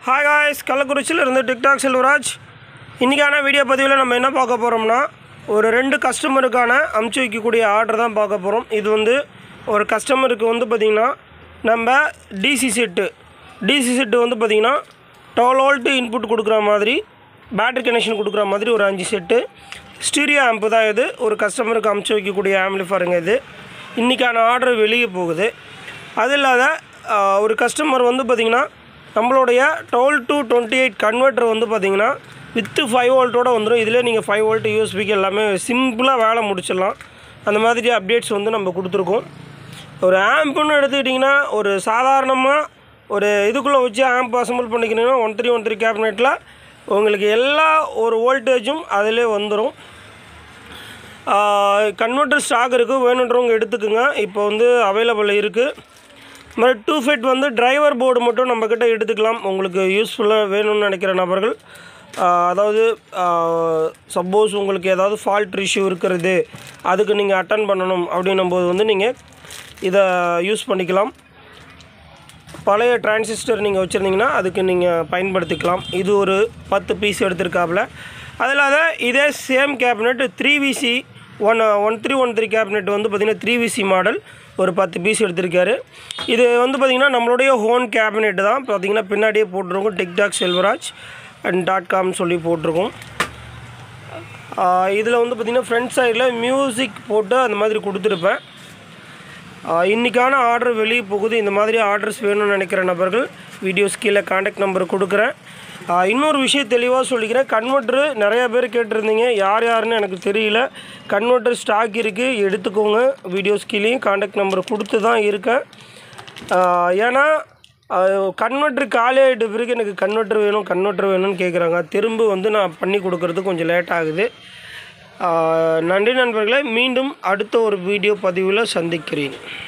hi guys கள்ளக்குறிச்சியில் இருந்து TikTok Selvaraj இன்றைக்கான வீடியோ பதிவில் நம்ம என்ன பார்க்க போகிறோம்னா ஒரு ரெண்டு கஸ்டமருக்கான அமுச்சு வைக்கக்கூடிய ஆர்டர் தான் பார்க்க போகிறோம் இது வந்து ஒரு கஸ்டமருக்கு வந்து பார்த்திங்கன்னா நம்ம டிசி செட்டு டிசி செட்டு வந்து பார்த்திங்கன்னா டுவெல் வோல்ட்டு இன்புட் கொடுக்குற மாதிரி பேட்டரி கனெக்ஷன் கொடுக்குற மாதிரி ஒரு அஞ்சு செட்டு ஸ்டீரியோ ஆம்பு தான் இது ஒரு கஸ்டமருக்கு அமுச்சு வைக்கக்கூடிய ஆம்பிளிஃபருங்க இது இன்றைக்கான ஆர்டர் வெளியே போகுது அது இல்லாத ஆஹ், ஒரு கஸ்டமர் வந்து பார்த்திங்கன்னா நம்மளுடைய twelve to twenty eight converter வந்து பார்த்திங்கன்னா வித்து ஃபைவ் வோல்ட்டோட வந்துடும் இதில் நீங்கள் ஃபைவ் வோல்ட் யூஎஸ்பிக்கு எல்லாமே சிம்பிளாக வேலை முடிச்சிடலாம் அந்த மாதிரி அப்டேட்ஸ் வந்து நம்ம கொடுத்துருக்கோம் ஒரு ஆம்புன்னு எடுத்துக்கிட்டிங்கன்னா ஒரு சாதாரணமாக ஒரு இதுக்குள்ளே வச்சு ஆம்ப் அசம்பிள் பண்ணிக்கிறீங்கன்னா ஒன் த்ரீ ஒன் த்ரீ கேபினெட்டில் உங்களுக்கு எல்லா ஒரு வோல்டேஜும் அதிலே வந்துடும் கன்வெர்ட்டர் ஸ்டாக் இருக்குது வேணுன்றவங்க எடுத்துக்கோங்க இப்போ வந்து அவைலபிள் இருக்குது இது மாதிரி டூ ஃபைட் வந்து டிரைவர் போர்டு மட்டும் நம்மக்கிட்ட எடுத்துக்கலாம் உங்களுக்கு யூஸ்ஃபுல்லாக வேணும்னு நினைக்கிற நபர்கள் ஆஹ் அதாவது சப்போஸ் உங்களுக்கு ஏதாவது ஃபால்ட் இஷ்யூ இருக்கிறது அதுக்கு நீங்கள் அட்டன் பண்ணணும் அப்படின்னும் போது வந்து நீங்கள் இதை யூஸ் பண்ணிக்கலாம் பழைய டிரான்சிஸ்டர் நீங்கள் வச்சுருந்தீங்கன்னா அதுக்கு நீங்கள் பயன்படுத்திக்கலாம் இது ஒரு பத்து பீஸ் எடுத்திருக்காப்புல அது இல்லாத இதே same cabinet three VC one one three one three cabinet வந்து பார்த்திங்கன்னா த்ரீ விசி மாடல் ஒரு பத்து பீஸ் எடுத்திருக்காரு இது வந்து பார்த்திங்கன்னா நம்மளுடைய ஹோன் கேபினெட் தான் பார்த்திங்கன்னா பின்னாடியே போட்டிருக்கோம் TikTok Selvaraj and dot com சொல்லி போட்டிருக்கோம் இதில் வந்து பார்த்திங்கன்னா ஃப்ரண்ட் சைடில் மியூசிக் போட்டு அந்த மாதிரி கொடுத்துருப்பேன் ஆஹ் இன்னைக்கான ஆர்டர் வெளியே போகுது இந்த மாதிரி ஆர்டர்ஸ் வேணும்னு நினைக்கிற நபர்கள் வீடியோஸ் கீழே காண்டாக்ட் நம்பர் கொடுக்குறேன் ஆஹ் இன்னொரு விஷயம் தெளிவாக சொல்லிக்கிறேன் கன்வெர்ட்ரு நிறைய பேர் கேட்டிருந்தீங்க யார் யாருன்னு எனக்கு தெரியல கன்வெர்ட்டர் ஸ்டாக் இருக்குது எடுத்துக்கோங்க வீடியோஸ் கீழேயும் காண்டாக்ட் நம்பர் கொடுத்து தான் இருக்கேன் ஆஹ் ஏன்னா கன்வெர்ட்ரு காலி ஆகிட்ட பிறகு எனக்கு கன்வெர்ட்ரு வேணும் கன்வெர்ட்ரு வேணும்னு கேட்குறாங்க திரும்ப வந்து நான் பண்ணி கொடுக்கறது கொஞ்சம் லேட் ஆகுது ஆஹ் நன்றி நண்பர்களே மீண்டும் அடுத்த ஒரு வீடியோ பதிவில் சந்திக்கிறேன்